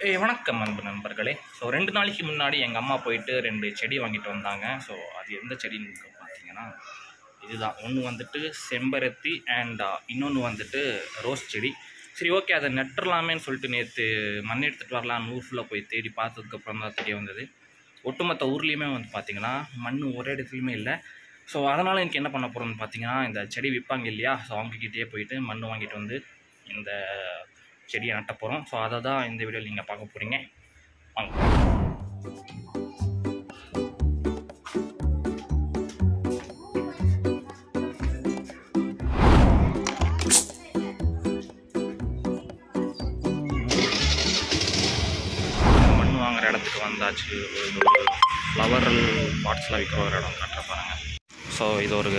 ஏய் வணக்கம் அன்பு நண்பர்களே ஸோ ரெண்டு நாளைக்கு முன்னாடி எங்கள் அம்மா போயிட்டு ரெண்டு செடி வாங்கிட்டு வந்தாங்க ஸோ அது எந்த செடின்னு பார்த்தீங்கன்னா இதுதான் ஒன்று வந்துட்டு செம்பருத்தி அண்ட் இன்னொன்று வந்துட்டு ரோஸ் செடி சரி ஓகே அதை நட்டுறலாமேன்னு சொல்லிட்டு நேற்று மண் எடுத்துகிட்டு வரலாம் ஊர் போய் தேடி பார்த்ததுக்கப்புறம் தான் தெரிய வந்தது ஒட்டுமொத்த ஊர்லேயுமே வந்து பார்த்திங்கன்னா மண் ஒரே இடத்துலையுமே இல்லை ஸோ அதனால் எனக்கு என்ன பண்ண போகிறோம்னு பார்த்தீங்கன்னா இந்த செடி விற்பாங்க இல்லையா ஸோ அவங்கக்கிட்டே போயிட்டு மண் வாங்கிட்டு வந்து இந்த செடியை நட்ட போகிறோம் ஸோ அதை தான் இந்த வீடியோவில் நீங்கள் பார்க்க போகிறீங்க வாங்க மண் வாங்குற இடத்துக்கு வந்தாச்சு இது ஒரு ஃப்ளவர் பாட்ஸ்லாம் விற்கிற ஒரு இடம் காட்டுற பாருங்க ஸோ இது ஒரு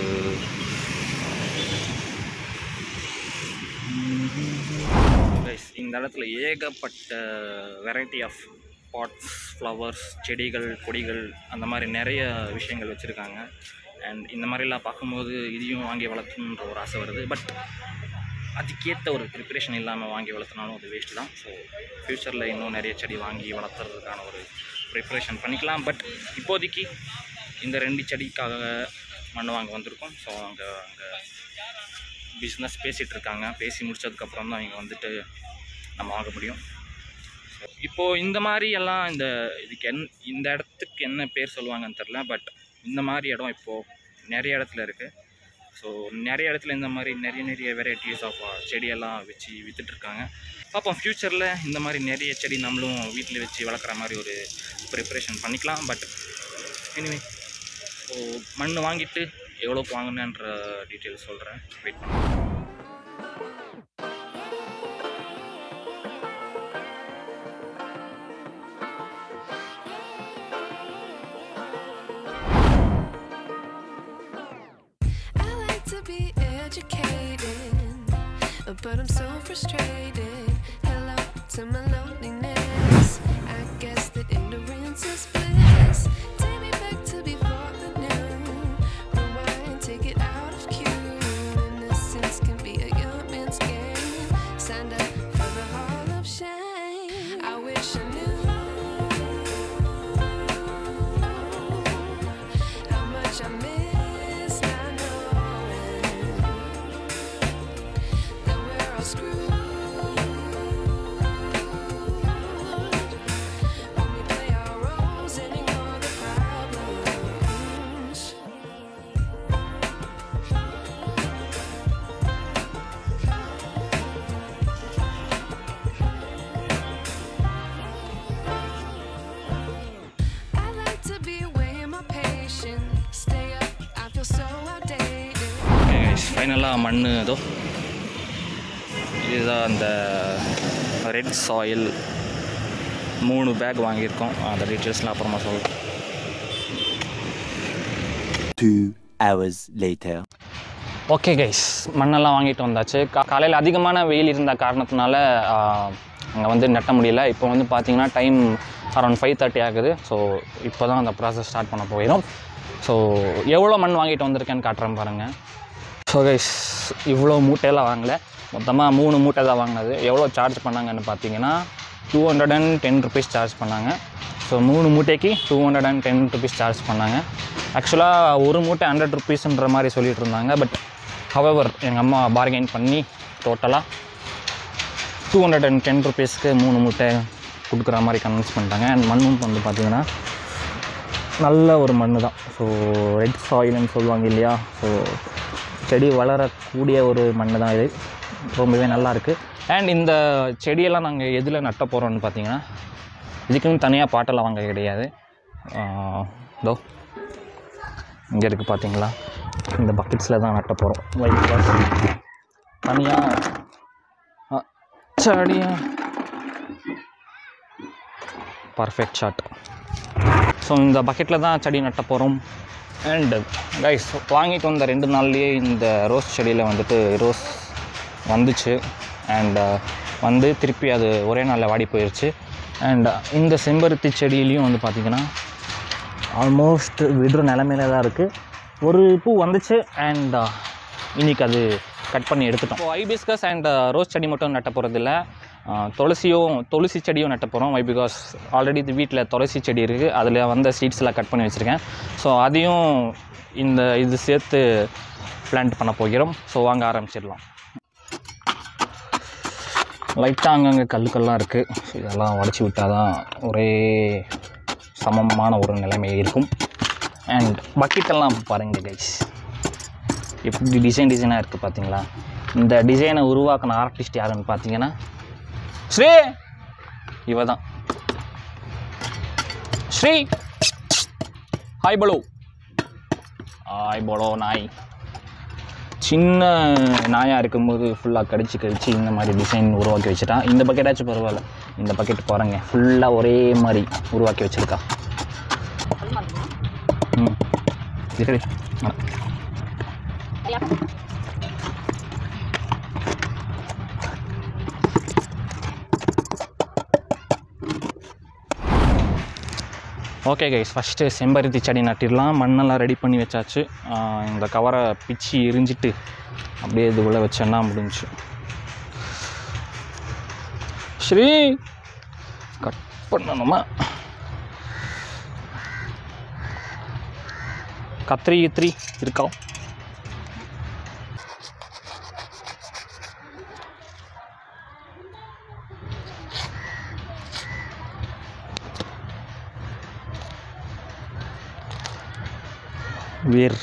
Guys, இந்த இடத்துல ஏகப்பட்ட வெரைட்டி ஆஃப் பாட்ஸ் ஃப்ளவர்ஸ் செடிகள் கொடிகள் அந்த மாதிரி நிறைய விஷயங்கள் வச்சுருக்காங்க அண்ட் இந்த மாதிரிலாம் பார்க்கும்போது இதையும் வாங்கி வளர்க்கணுன்ற ஒரு ஆசை வருது பட் அதுக்கேற்ற ஒரு ப்ரிப்பரேஷன் இல்லாமல் வாங்கி வளர்த்தினாலும் அது வேஸ்ட்டு தான் ஸோ ஃப்யூச்சரில் இன்னும் நிறைய செடி வாங்கி வளர்த்துறதுக்கான ஒரு ப்ரிப்பரேஷன் பண்ணிக்கலாம் பட் இப்போதைக்கு இந்த ரெண்டு செடிக்காக மண் வாங்க வந்திருக்கோம் ஸோ அங்கே அங்கே பிஸ்னஸ் பேசிகிட்டு இருக்காங்க பேசி முடிச்சதுக்கப்புறம் தான் இங்கே வந்துட்டு நம்ம வாங்க முடியும் இப்போது இந்த மாதிரி எல்லாம் இந்த இதுக்கு என் இந்த இடத்துக்கு என்ன பேர் சொல்லுவாங்கன்னு தெரில பட் இந்த மாதிரி இடம் இப்போது நிறைய இடத்துல இருக்குது ஸோ நிறைய இடத்துல இந்த மாதிரி நிறைய நிறைய வெரைட்டிஸ் ஆஃப் செடியெல்லாம் வச்சு விற்றுட்ருக்காங்க பார்ப்போம் ஃப்யூச்சரில் இந்த மாதிரி நிறைய செடி நம்மளும் வீட்டில் வச்சு வளர்க்குற மாதிரி ஒரு ப்ரிப்ரேஷன் பண்ணிக்கலாம் பட் எனிவே ஸோ மண் வாங்கிட்டு எவ்வளோக்கு வாங்கினேன்ற டீட்டெயில் சொல்கிறேன் வெயிட் பண்ணுங்க I like to be educated, but I'm so frustrated. Hello to my loneliness. I guess that ignorance is bliss. Take me back to before the noon. Rewind, take it out of cue. Innocence can be a young man's game. Signed up for the hall of shame. I wish I knew how much I miss not knowing that we're all screwed when we play our roles and ignore the problems. I like to be weighing my patience. Stay up, I feel so outdated. Okay guys ஃபைனலாக மண் ஏதோ இதுதான் அந்த red soil மூணு back வாங்கியிருக்கோம் அந்த டீட்டெயில்ஸ்லாம் அப்புறமா சொல்கிறேன் Two hours later. Okay guys மண்ணெல்லாம் வாங்கிட்டு வந்தாச்சு கா காலையில் அதிகமான வெயில் இருந்த காரணத்தினால அங்கே வந்து நட்ட முடியல இப்போ வந்து பார்த்தீங்கன்னா டைம் அரௌண்ட் ஃபைவ் தேர்ட்டி ஆகுது ஸோ இப்போ தான் அந்த ப்ராசஸ் ஸ்டார்ட் பண்ண போயிடும் ஸோ எவ்வளோ மண் வாங்கிட்டு வந்திருக்கேன்னு காட்டுறேன் பாருங்கள் ஸோ கைஸ் இவ்வளோ மூட்டையெல்லாம் வாங்கலை மொத்தமாக மூணு மூட்டை தான் வாங்கினது எவ்வளோ சார்ஜ் பண்ணாங்கன்னு பார்த்தீங்கன்னா two hundred and ten rupees charge பண்ணாங்க ஸோ மூணு மூட்டைக்கு two hundred and ten rupees charge பண்ணாங்க ஆக்சுவலாக ஒரு மூட்டை ஹண்ட்ரட் ருபீஸ்ன்ற மாதிரி சொல்லிட்டு இருந்தாங்க பட் ஹவவர் எங்கள் அம்மா பார்கெயின் பண்ணி டோட்டலாக டூ ஹண்ட்ரட் அண்ட் டென் ருபீஸ்க்கு மூணு மூட்டை கொடுக்குற மாதிரி கன்வின்ஸ் பண்ணிட்டாங்க அண்ட் மண்ணும் வந்து பார்த்திங்கன்னா நல்ல ஒரு மண் தான் ஸோ ரெட் சாயில்னு சொல்லுவாங்க இல்லையா ஸோ செடி வளரக்கூடிய ஒரு மண் தான் இது ரொம்பவே நல்லா இருக்குது அண்ட் இந்த செடியெல்லாம் நாங்கள் எதில் நட்ட போகிறோம்னு பார்த்தீங்கன்னா இதுக்குன்னு தனியாக பாட்டெல்லாம் வாங்க கிடையாது இதோ இங்கே இருக்குது பார்த்தீங்களா இந்த பக்கெட்ஸில் தான் நட்ட போகிறோம் ஒயிட் கலர் தனியாக செடியா பர்ஃபெக்ட் ஷாட் ஸோ இந்த பக்கெட்டில் தான் செடி நட்ட போகிறோம் அண்ட் கைஸ் வாங்கிட்டு வந்த ரெண்டு நாள்லேயே இந்த ரோஸ் செடியில் வந்துட்டு ரோஸ் வந்துச்சு அண்ட் வந்து திருப்பி அது ஒரே நாளில் வாடி போயிடுச்சு அண்ட் இந்த செம்பருத்தி செடியிலையும் வந்து பார்த்திங்கன்னா ஆல்மோஸ்ட் விடுற நிலமையில தான் இருக்குது ஒரு பூ வந்துச்சு அண்ட் இன்றைக்கி அது கட் பண்ணி எடுத்துட்டோம் இப்போ ஐபிஸ்கஸ் அண்ட் ரோஸ் செடி மட்டும் நட்ட போகிறதில்ல ஆஹ் துளசியும் துளசி செடியும் நட்ட போகிறோம் வை பிகாஸ் ஆல்ரெடி இது வீட்டில் துளசி செடி இருக்குது அதில் வந்த சீட்ஸ்லாம் கட் பண்ணி வச்சுருக்கேன் ஸோ அதையும் இந்த இது சேர்த்து பிளான்ட் பண்ண போகிறோம் ஸோ வாங்க ஆரம்பிச்சிடலாம் லைட்டாக அங்கங்கே கல் கல்லாம் இருக்குது ஸோ இதெல்லாம் உடச்சி விட்டால் தான் ஒரே சமமான ஒரு நிலைமை இருக்கும் அண்ட் பக்கெட்டெல்லாம் பாருங்கள் கைஸ் எப்படி டிசைன் டிசைனாக இருக்குது பார்த்தீங்களா இந்த டிசைனை உருவாக்கின ஆர்டிஸ்ட் யாருன்னு பார்த்தீங்கன்னா ஸ்ரீ இவ தான் ஸ்ரீ ஹாய் பலோ ஹாய் பலோ நாய் சின்ன நாயாக இருக்கும்போது ஃபுல்லாக கடிச்சு கடிச்சு இந்த மாதிரி டிசைன் உருவாக்கி வச்சுட்டா இந்த பக்கெட்டாச்சும் பரவாயில்ல இந்த பக்கெட் பாருங்க ஃபுல்லாக ஒரே மாதிரி உருவாக்கி வச்சுருக்கா ம் இருக்கடி ஓகே கைஸ் ஃபஸ்ட்டு செம்பருத்தி செடி நட்டிடலாம் மண்ணெல்லாம் ரெடி பண்ணி வச்சாச்சு ஆஹ் இந்த கவரை பிச்சு எரிஞ்சிட்டு அப்படியே இது உள்ள வச்சேன்னா முடிஞ்சு ஸ்ரீ கட் பண்ணணுமா கத்திரி கித்திரி இருக்கா வேர்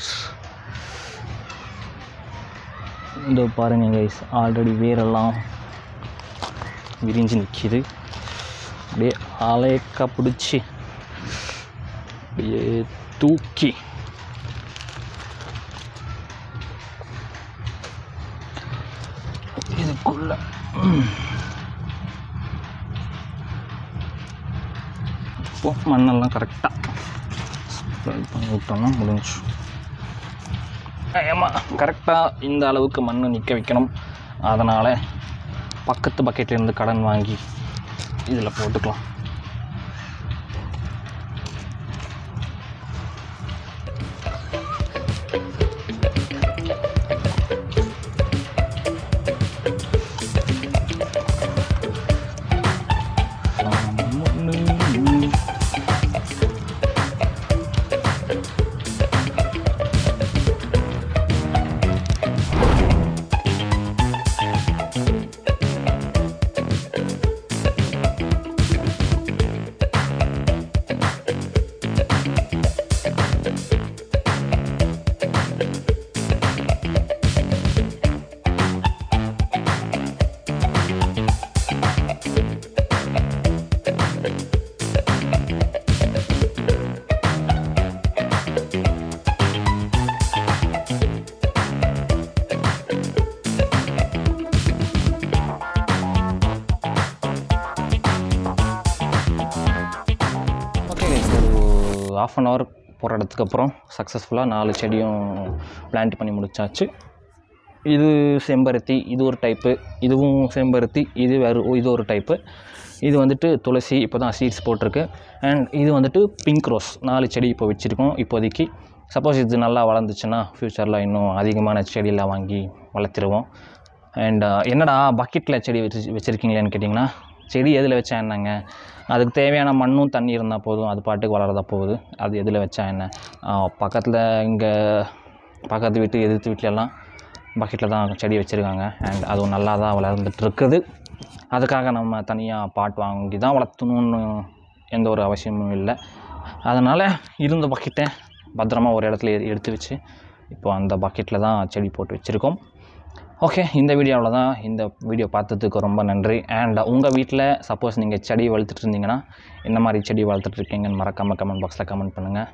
இந்த பாருங்க கைஸ் ஆல்ரெடி வேரெல்லாம் விரிஞ்சு நிற்கிது அப்படியே அலையக்கா பிடிச்சி அப்படியே தூக்கி இதுக்குள்ள ம். இப்போ மண்ணெல்லாம் கரெக்டாக ஸ்ப்ரெட் பண்ணி விட்டோம்னா முடிஞ்சு ஏமா கரெக்டாக இந்த அளவுக்கு மண் நிற்க வைக்கணும் அதனால் பக்கத்து பக்கெட்லேருந்து கடன் வாங்கி இதில் போட்டுக்கலாம் ஓகே ஒரு ஆஃப் அன் ஹவர் போராட்டத்துக்கு அப்புறம் சக்ஸஸ்ஃபுல்லாக நாலு செடியும் பிளான்ட் பண்ணி முடிச்சாச்சு இது செம்பருத்தி இது ஒரு டைப்பு இதுவும் செம்பருத்தி இது வேறு இது ஒரு டைப்பு இது வந்துட்டு துளசி இப்போ தான் சீட்ஸ் போட்டிருக்கு அண்ட் இது வந்துட்டு பிங்க் ரோஸ் நாலு செடி இப்போ வச்சுருக்கோம் இப்போதைக்கு சப்போஸ் இது நல்லா வளர்ந்துச்சுன்னா ஃப்யூச்சரில் இன்னும் அதிகமான செடியெல்லாம் வாங்கி வளர்த்துருவோம் அண்ட் என்னடா பக்கெட்டில் செடி வச்சு வச்சுருக்கீங்களேன்னு கேட்டிங்கன்னா செடி எதில் வச்சா என்னங்க அதுக்கு தேவையான மண்ணும் தண்ணி இருந்தால் போதும் அது பாட்டுக்கு வளரதா போகுது அது எதில் வச்சா என்ன பக்கத்தில் இங்கே பக்கத்து வீட்டு எதிர்த்து வீட்டிலலாம் பக்கெட்டில் தான் செடி வச்சுருக்காங்க அண்ட் அதுவும் நல்லா தான் வளர்ந்துட்டு இருக்குது அதுக்காக நம்ம தனியாக பாட் வாங்கி தான் வளர்த்தணும்னு எந்த ஒரு அவசியமும் இல்லை அதனால் இருந்த பக்கெட்டை பத்திரமா ஒரு இடத்துல எ- எடுத்து வச்சு இப்போ அந்த பக்கெட்டில் தான் செடி போட்டு வச்சுருக்கோம் ஓகே இந்த வீடியோவில் தான் இந்த வீடியோ பார்த்ததுக்கு ரொம்ப நன்றி அண்ட் உங்கள் வீட்டில் சப்போஸ் நீங்கள் செடி வளர்த்துட்டு இருந்தீங்கன்னா என்ன மாதிரி செடி வளர்த்துட்டு இருக்கீங்கன்னு மறக்காமல் கமெண்ட் பாக்ஸில் கமெண்ட் பண்ணுங்கள்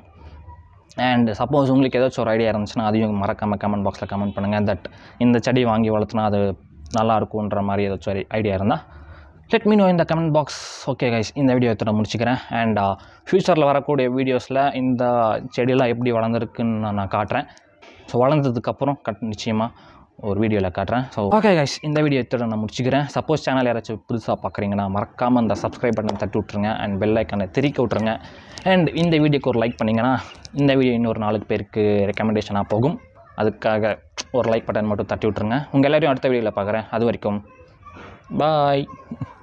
அண்ட் சப்போஸ் உங்களுக்கு ஏதாச்சும் ஒரு ஐடியா இருந்துச்சுன்னா அதையும் மறக்காமல் கமெண்ட் பாக்ஸில் கமெண்ட் பண்ணுங்கள் தட் இந்த செடி வாங்கி வளர்த்துனா அது நல்லா இருக்குன்ற மாதிரி ஏதாச்சும் ஒரு ஐடியா இருந்தால் லெட் மீ நோ இந்த கமெண்ட் பாக்ஸ் ஓகே கைஸ் இந்த வீடியோ எடுத்துகிட்டு முடிச்சுக்கிறேன் அண்ட் ஃப்யூச்சரில் வரக்கூடிய வீடியோஸில் இந்த செடியெல்லாம் எப்படி வளர்ந்துருக்குன்னு நான் நான் காட்டுறேன் ஸோ வளர்ந்ததுக்கப்புறம் கட் நிச்சயமாக ஒரு வீடியோவில் காட்டுறேன் ஸோ ஓகே கைஸ் இந்த வீடியோ எடுத்துகிட்டு நான் முடிச்சுக்கிறேன் சப்போஸ் சேனல் யாராச்சும் புதுசாக பார்க்குறீங்கன்னா மறக்காமல் அந்த சப்ஸ்கிரைப் பட்டன் தட்டி விட்ருங்க அண்ட் பெல் ஐக்கனை திரிக்க விட்ருங்க அண்ட் இந்த வீடியோக்கு ஒரு லைக் பண்ணிங்கன்னா இந்த வீடியோ இன்னொரு நாலு பேருக்கு ரெக்கமெண்டேஷனாக போகும் அதுக்காக ஒரு லைக் பட்டன் மட்டும் தட்டி விட்ருங்க உங்கள் எல்லாரையும் அடுத்த வீடியோவில் பார்க்குறேன் அது வரைக்கும் பாய்